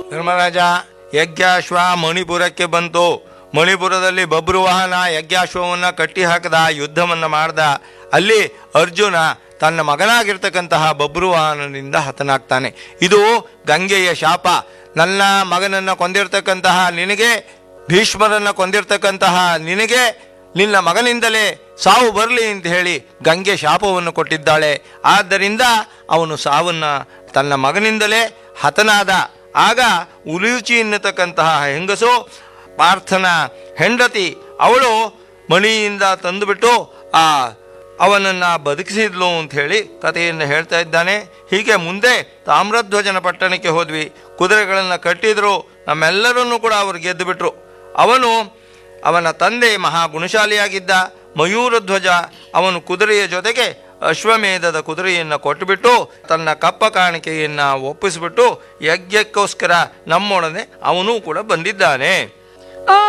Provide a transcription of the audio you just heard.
ಧರ್ಮರಾಜ ಯಜ್ಞಾಶ್ವ ಮಣಿಪುರಕ್ಕೆ ಬಂತು ಮಣಿಪುರದಲ್ಲಿ ಬಬ್ರುವಾಹನ ಯಜ್ಞಾಶ್ವವನ್ನು ಕಟ್ಟಿ ಹಾಕದ ಯುದ್ಧವನ್ನು ಮಾಡ್ದ ಅಲ್ಲಿ ಅರ್ಜುನ ತನ್ನ ಮಗನಾಗಿರ್ತಕ್ಕಂತಹ ಬಬ್ರುವಾಹನನಿಂದ ಹತನಾಗ್ತಾನೆ ಇದು ಗಂಗೆಯ ಶಾಪ ನನ್ನ ಮಗನನ್ನು ಕೊಂದಿರ್ತಕ್ಕಂತಹ ನಿನಗೆ ಭೀಷ್ಮರನ್ನು ಕೊಂದಿರ್ತಕ್ಕಂತಹ ನಿನಗೆ ನಿನ್ನ ಮಗನಿಂದಲೇ ಸಾವು ಬರಲಿ ಅಂತ ಹೇಳಿ ಗಂಗೆ ಶಾಪವನ್ನು ಕೊಟ್ಟಿದ್ದಾಳೆ ಆದ್ದರಿಂದ ಅವನು ಸಾವನ್ನ ತನ್ನ ಮಗನಿಂದಲೇ ಹತನಾದ ಆಗ ಉಲೂಚಿ ಎನ್ನತಕ್ಕಂತಹ ಹೆಂಗಸು ಪಾರ್ಥನ ಹೆಂಡತಿ ಅವಳು ಮಣಿಯಿಂದ ತಂದುಬಿಟ್ಟು ಆ ಅವನನ್ನು ಬದುಕಿಸಿದ್ಲು ಅಂತ ಹೇಳಿ ಕಥೆಯನ್ನು ಹೇಳ್ತಾ ಇದ್ದಾನೆ ಹೀಗೆ ಮುಂದೆ ತಾಮ್ರಧ್ವಜನ ಪಟ್ಟಣಕ್ಕೆ ಹೋದ್ವಿ ಕುದುರೆಗಳನ್ನು ಕಟ್ಟಿದ್ರು ನಮ್ಮೆಲ್ಲರನ್ನೂ ಕೂಡ ಅವರು ಗೆದ್ದು ಬಿಟ್ರು ಅವನು ಅವನ ತಂದೆ ಮಹಾ ಗುಣಶಾಲಿಯಾಗಿದ್ದ ಮಯೂರಧ್ವಜ ಅವನು ಕುದುರೆಯ ಜೊತೆಗೆ ಅಶ್ವಮೇಧದ ಕುದುರೆಯನ್ನು ಕೊಟ್ಟುಬಿಟ್ಟು ತನ್ನ ಕಪ್ಪ ಕಾಣಿಕೆಯನ್ನು ಒಪ್ಪಿಸಿಬಿಟ್ಟು ಯಜ್ಞಕ್ಕೋಸ್ಕರ ನಮ್ಮೊಡನೆ ಅವನೂ ಕೂಡ ಬಂದಿದ್ದಾನೆ